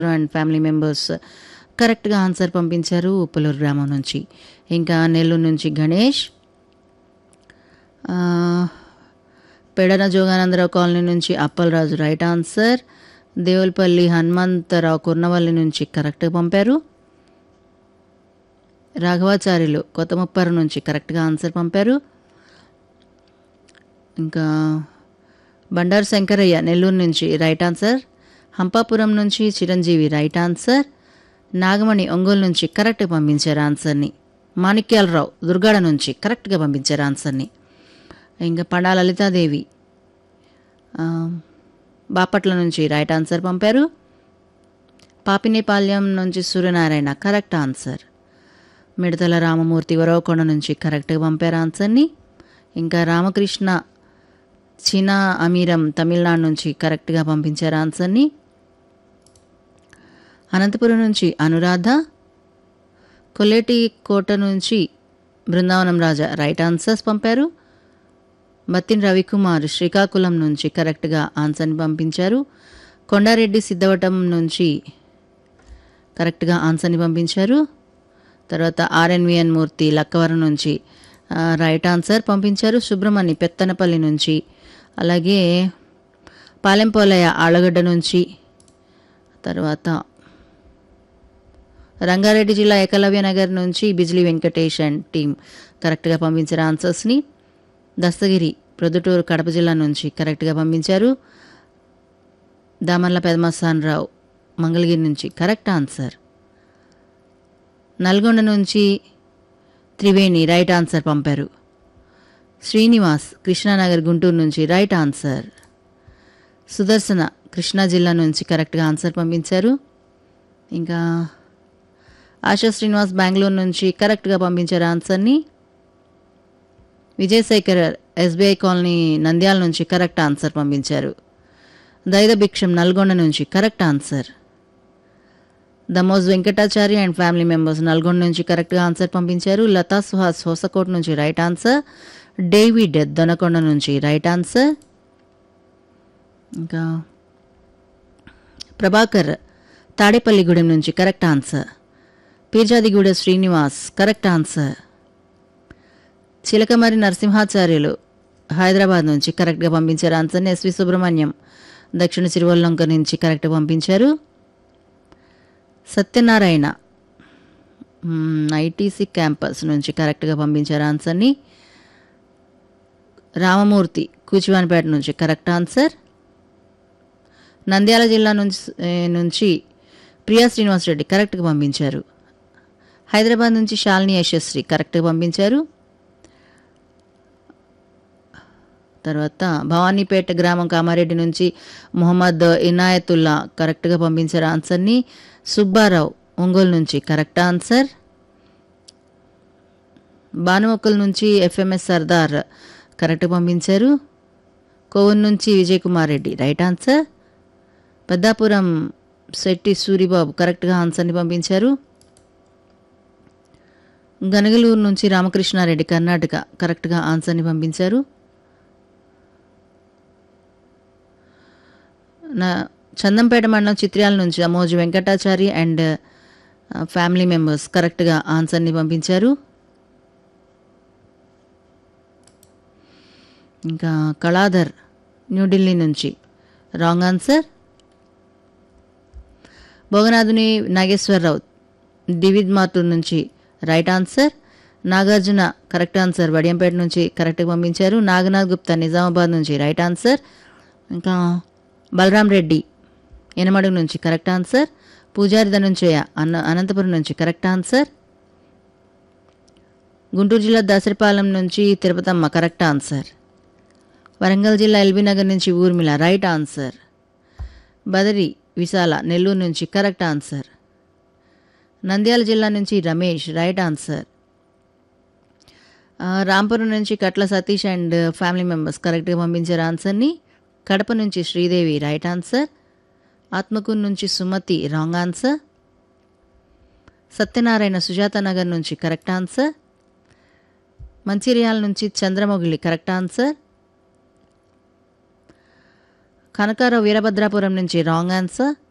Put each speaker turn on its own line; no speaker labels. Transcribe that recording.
and family members కరెక్ట్గా answer పంపించారు ఉప్పలూరు గ్రామం నుంచి ఇంకా నెల్లూరు నుంచి గణేష్ ఆ, పెడన జోగానందరావు కాలనీ నుంచి అప్పలరాజు రైట్ ఆన్సర్ దేవులపల్లి హనుమంతరావు కుర్నవల్లి నుంచి కరెక్ట్గా పంపారు రాఘవాచార్యులు కొత్త ముప్పారు నుంచి కరెక్ట్గా ఆన్సర్ పంపారు ఇంకా బండారు శంకరయ్య నెల్లూరు నుంచి రైట్ ఆన్సర్ హంపాపురం నుంచి చిరంజీవి రైట్ ఆన్సర్ నాగమణి ఒంగోలు నుంచి కరెక్ట్గా పంపించారు ఆన్సర్ని మాణిక్యాలరావు దుర్గాడ నుంచి కరెక్ట్గా పంపించారు ఆన్సర్ని ఇంకా పండా లలితాదేవి ఆ, బాపట్ల నుంచి రైట్ ఆన్సర్ పంపారు పాపినేపాల్యం నుంచి సూర్యనారాయణ కరెక్ట్ ఆన్సర్ మిడతల రామమూర్తి వరవకొండ నుంచి కరెక్ట్గా పంపారు ఆన్సర్ని ఇంకా రామకృష్ణ చీనా అమీరం తమిళనాడు నుంచి కరెక్ట్గా పంపించారు ఆన్సర్ని అనంతపురం నుంచి అనురాధ కొల్లేటి కోట నుంచి బృందావనం రాజా రైట్ ఆన్సర్స్ పంపారు బత్తిన రవికుమార్ శ్రీకాకుళం నుంచి కరెక్ట్గా ఆన్సర్ని పంపించారు కొండారెడ్డి సిద్ధవటం నుంచి కరెక్ట్గా ఆన్సర్ని పంపించారు తర్వాత ఆర్ఎన్విఎన్ మూర్తి లక్కవరం నుంచి ఆ, రైట్ ఆన్సర్ పంపించారు సుబ్రహ్మణ్య పెత్తనపల్లి నుంచి అలాగే పాలెంపోలయ్య ఆళ్ళగడ్డ నుంచి తర్వాత రంగారెడ్డి జిల్లా ఏకలవ్య నగర్ నుంచి బిజ్లీ వెంకటేష్ అండ్ టీం కరెక్ట్గా పంపించారు ఆన్సర్స్ని దస్తగిరి ప్రొద్దుటూరు కడప జిల్లా నుంచి కరెక్ట్గా పంపించారు దామర్ల పెదమస్తాన్ రావు మంగళగిరి నుంచి కరెక్ట్ ఆన్సర్ నల్గొండ నుంచి త్రివేణి రైట్ ఆన్సర్ పంపారు శ్రీనివాస్ కృష్ణానగర్ గుంటూరు నుంచి రైట్ ఆన్సర్ సుదర్శన కృష్ణా జిల్లా నుంచి కరెక్ట్గా ఆన్సర్ పంపించారు ఇంకా ఆశా శ్రీనివాస్ బెంగళూరు నుంచి కరెక్ట్గా పంపించారు ఆన్సర్ని విజయశేఖర్ ఎస్బీఐ కాలనీ నంద్యాల నుంచి కరెక్ట్ ఆన్సర్ పంపించారు దైద భిక్షం నల్గొండ నుంచి correct answer Damoj Venkatachari and family members Nalgonda నుంచి కరెక్ట్గా ఆన్సర్ పంపించారు లతా సుహాస్ హోసకోట్ నుంచి రైట్ ఆన్సర్ డేవిడ్ దొనకొండ నుంచి రైట్ ఆన్సర్ ఇంకా ప్రభాకర్ తాడేపల్లిగూడెం నుంచి correct answer Peerzadiguda Srinivas correct answer Chilakamari Narasimhacharyulu Hyderabad నుంచి కరెక్ట్గా పంపించారు ఆన్సర్ని ఎస్వి సుబ్రహ్మణ్యం దక్షిణ చిరువల్లంక నుంచి కరెక్ట్గా పంపించారు సత్యనారాయణ ఐటీసీ క్యాంపస్ నుంచి కరెక్ట్గా పంపించారు ఆన్సర్ని రామమూర్తి కూచివానిపేట నుంచి కరెక్ట్ ఆన్సర్ నంద్యాల జిల్లా నుంచి ఏ, నుంచి ప్రియా శ్రీనివాస్ రెడ్డి కరెక్ట్గా పంపించారు హైదరాబాద్ నుంచి శాలిని యశస్వి కరెక్ట్గా పంపించారు తర్వాత భవానీపేట గ్రామం కామారెడ్డి నుంచి మొహమ్మద్ ఇనాయతుల్లా కరెక్ట్గా పంపించారు ఆన్సర్ని సుబ్బారావు ఒంగోలు నుంచి కరెక్ట్ ఆన్సర్ భానుమొక్కల నుంచి ఎఫ్ఎంఎస్ సర్దార్ కరెక్ట్ పంపించారు కోవన్ నుంచి విజయ్ కుమార్ రెడ్డి రైట్ ఆన్సర్ పెద్దాపురం శెట్టి సూరిబాబు కరెక్ట్గా ఆన్సర్ని పంపించారు గనగలూరు నుంచి రామకృష్ణారెడ్డి కర్ణాటక కరెక్ట్గా ఆన్సర్ని పంపించారు నా చందంపేట మండలం చిత్ర్యాల నుంచి Amoju Venkatachari and uh, family members కరెక్ట్గా ఆన్సర్ని పంపించారు ఇంకా కళాధర్ న్యూఢిల్లీ నుంచి రాంగ్ ఆన్సర్ భోగనాథుని నాగేశ్వరరావు డివిడ్ మార్టూర్ నుంచి right answer Nagarjuna correct answer Vadiyampeta నుంచి కరెక్ట్గా పంపించారు నాగనాథ్ గుప్తా నిజామాబాద్ నుంచి రైట్ ఆన్సర్ ఇంకా బలరాం రెడ్డి ఎనమడుగు నుంచి కరెక్ట్ ఆన్సర్ పూజారి ధనుంజయ అన్న అనంతపురం నుంచి కరెక్ట్ ఆన్సర్ గుంటూరు జిల్లా దాసరిపాలెం నుంచి తిరుపతమ్మ కరెక్ట్ ఆన్సర్ వరంగల్ జిల్లా ఎల్బీ నగర్ నుంచి ఊర్మిళ రైట్ ఆన్సర్ బదరి విశాల నెల్లూరు నుంచి కరెక్ట్ ఆన్సర్ నంద్యాల జిల్లా నుంచి Ramesh right answer uh, Rampuram నుంచి Katla Satish and family members కరెక్ట్గా పంపించారు ఆన్సర్ని కడప నుంచి శ్రీదేవి రైట్ ఆన్సర్ ఆత్మకూరు నుంచి సుమతి రాంగ్ ఆన్సర్ సత్యనారాయణ సుజాత నగర్ నుంచి కరెక్ట్ ఆన్సర్ మంచిర్యాల నుంచి చంద్రమొగిలి కరెక్ట్ ఆన్సర్ కనకారావు వీరభద్రాపురం నుంచి రాంగ్ ఆన్సర్